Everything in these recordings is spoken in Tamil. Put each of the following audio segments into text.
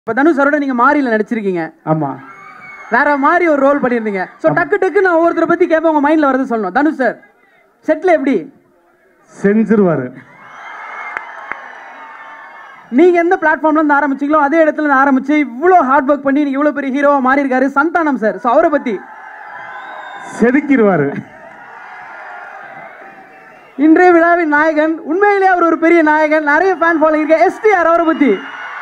இப்போ தனுஷ் சரோட நீங்க மாரியில நடிச்சிருக்கீங்க ஆமா வேற மாதிரி ஒரு ரோல் பண்ணியிருந்தீங்க ஸோ டக்கு டக்கு நான் ஒவ்வொருத்தரை பத்தி கேட்பேன் உங்க மைண்ட்ல வரது சொல்லணும் தனுஷ் சார் செட்ல எப்படி செஞ்சிருவாரு நீங்க எந்த பிளாட்ஃபார்ம்ல இருந்து ஆரம்பிச்சீங்களோ அதே இடத்துல இருந்து ஆரம்பிச்சு இவ்வளோ ஹார்ட் ஒர்க் பண்ணி நீங்க இவ்வளோ பெரிய ஹீரோவா மாறி இருக்காரு சந்தானம் சார் ஸோ அவரை பத்தி செதுக்கிடுவாரு இன்றைய விழாவின் நாயகன் உண்மையிலேயே அவர் ஒரு பெரிய நாயகன் நிறைய ஃபேன் ஃபாலோயிங் இருக்கு எஸ்டிஆர் அவரை பத்தி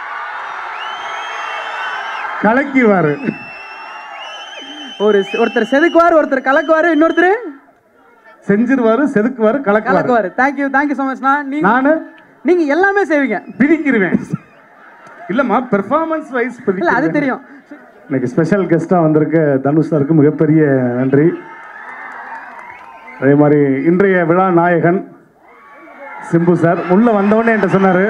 கலக்கிடுவாரு ஒரு ஒருத்தர் செதுக்குவார் ஒருத்தர் கலக்குவார் இன்னொருத்தர் செஞ்சிருவாரு செதுக்குவாரு கலக்குவாரு கலக்குவார் தேங்க்யூ தேங்க்யூ ஸோ மச்ண்ணா நீங்க நானு நீங்க எல்லாமே செய்வீங்க பிரிக்கிருவேன் இல்லம்மா பெர்ஃபார்மன்ஸ் வைஸ் இல்ல அது தெரியும் இன்னைக்கு ஸ்பெஷல் கெஸ்ட்டாக வந்திருக்க தனுஷ் சாருக்கு மிகப்பெரிய நன்றி அதே மாதிரி இன்றைய விழா நாயகன் சிம்பு சார் உள்ள வந்தவொடனே என்கிட்ட சொன்னாரு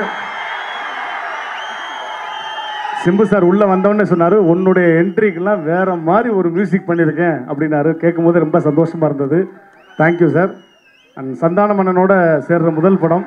சிம்பு சார் உள்ள வந்தவொடனே சொன்னாரு உன்னுடைய என்ட்ரிக்கெல்லாம் வேற மாதிரி ஒரு மியூசிக் பண்ணியிருக்கேன் அப்படின்னாரு கேட்கும்போது ரொம்ப சந்தோஷமா இருந்தது தேங்க்யூ சார் அண்ட் சந்தான மன்னனோட சேர்ற முதல் படம்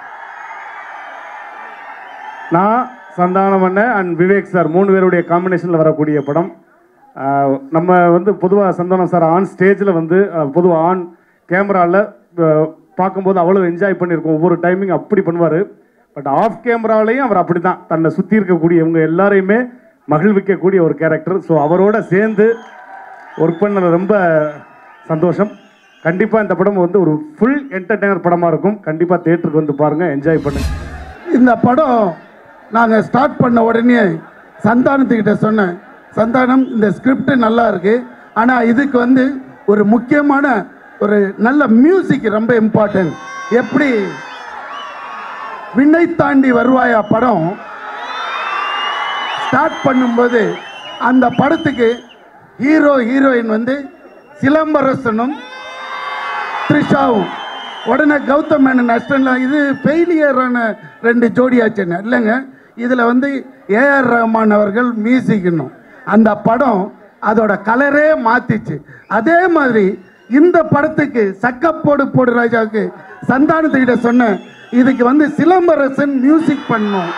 நான் சந்தானம் அண்ணன் அண்ட் விவேக் சார் மூணு பேருடைய காம்பினேஷனில் வரக்கூடிய படம் ஆஹ் நம்ம வந்து பொதுவாக சந்தானம் சார் ஆன் ஸ்டேஜில் வந்து பொதுவாக ஆன் கேமராவில் பார்க்கும்போது அவ்வளோ என்ஜாய் பண்ணியிருக்கோம் ஒவ்வொரு டைமிங் அப்படி பண்ணுவார் பட் ஆஃப் கேமராவிலையும் அவர் அப்படி தான் தன்னை சுற்றி இருக்கக்கூடிய இவங்க எல்லாரையுமே மகிழ்விக்கக்கூடிய ஒரு கேரக்டர் ஸோ அவரோட சேர்ந்து ஒர்க் பண்ண ரொம்ப சந்தோஷம் கண்டிப்பாக இந்த படம் வந்து ஒரு ஃபுல் என்டர்டெய்னர் படமாக இருக்கும் கண்டிப்பாக தேட்டருக்கு வந்து பாருங்கள் என்ஜாய் பண்ணுங்க இந்த படம் நாங்கள் ஸ்டார்ட் பண்ண உடனே சந்தானத்துக்கிட்ட சொன்னேன் சந்தானம் இந்த ஸ்கிரிப்ட் நல்லா இருக்கு ஆனால் இதுக்கு வந்து ஒரு முக்கியமான ஒரு நல்ல மியூசிக் ரொம்ப இம்பார்ட்டன்ட் எப்படி விண்ணை தாண்டி வருவாயா படம் ஸ்டார்ட் பண்ணும்போது அந்த படத்துக்கு ஹீரோ ஹீரோயின் வந்து சிலம்பரசனும் த்ரிஷாவும் உடனே கௌதம் மேனன் அஸ்டன்ல இது ஃபெயிலியரான ரெண்டு ஜோடியாச்சுன்னு இல்லைங்க இதில் வந்து ஏஆர் ரஹ்மான் அவர்கள் மியூசிக் இன்னும் அந்த படம் அதோட கலரே மாத்திச்சு அதே மாதிரி இந்த படத்துக்கு சக்கப்போடு போடு ராஜாவுக்கு சந்தானத்துக்கிட்ட சொன்னேன் இதுக்கு வந்து சிலம்பரசன் மியூசிக் பண்ணும்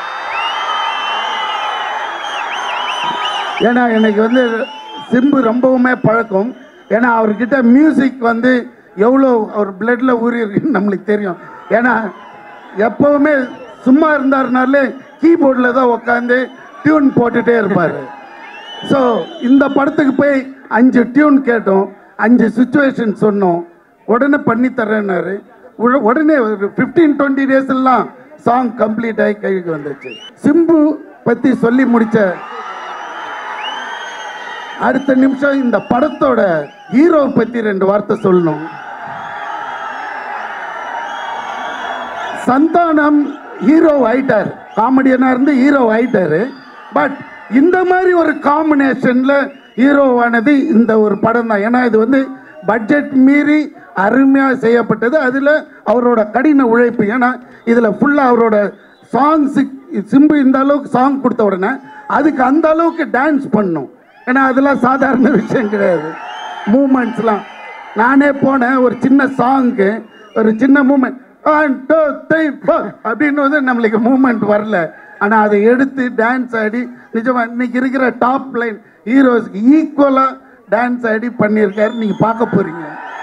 ஏன்னா எனக்கு வந்து சிம்பு ரொம்பவுமே பழக்கம் ஏன்னா அவர்கிட்ட மியூசிக் வந்து எவ்வளோ அவர் பிளட்ல ஊறி இருக்குன்னு நம்மளுக்கு தெரியும் ஏன்னா எப்பவுமே சும்மா இருந்தாருனாலே கீபோர்டில் தான் உட்காந்து டியூன் போட்டுட்டே இருப்பார் ஸோ இந்த படத்துக்கு போய் அஞ்சு டியூன் கேட்டோம் அஞ்சு சுச்சுவேஷன் சொன்னோம் உடனே பண்ணி தரேன்னாரு உட- உடனே ஒரு ஃபிஃப்டீன் டுவெண்ட்டி டேஸ்லாம் சாங் கம்ப்ளீட் ஆகி கைக்கு வந்துச்சு சிம்பு பற்றி சொல்லி முடிச்ச அடுத்த நிமிஷம் இந்த படத்தோட ஹீரோ பத்தி ரெண்டு வார்த்தை சொல்லணும் சந்தானம் ஹீரோ ஆயிட்டார் காமெடியனா இருந்து ஹீரோ ஆயிட்டாரு பட் இந்த மாதிரி ஒரு காம்பினேஷன்ல ஹீரோவானது இந்த ஒரு படம் தான் ஏன்னா இது வந்து பட்ஜெட் மீறி அருமையாக செய்யப்பட்டது அதில் அவரோட கடின உழைப்பு ஏன்னா இதில் ஃபுல்லாக அவரோட சாங்ஸு சிம்பு இந்த அளவுக்கு சாங் கொடுத்த உடனே அதுக்கு அந்த அளவுக்கு டான்ஸ் பண்ணும் ஏன்னா அதெல்லாம் சாதாரண விஷயம் கிடையாது மூமெண்ட்ஸ்லாம் நானே போனேன் ஒரு சின்ன சாங்க்கு ஒரு சின்ன moment one two three four அப்படின்னு வந்து நம்மளுக்கு மூமெண்ட் வரல ஆனால் அதை எடுத்து டான்ஸ் ஆடி நிஜமா இன்னைக்கு இருக்கிற டாப் லைன் ஹீரோஸ்க்கு ஈக்குவலாக டான்ஸ் ஆடி பண்ணியிருக்காரு நீங்கள் பார்க்க போறீங்க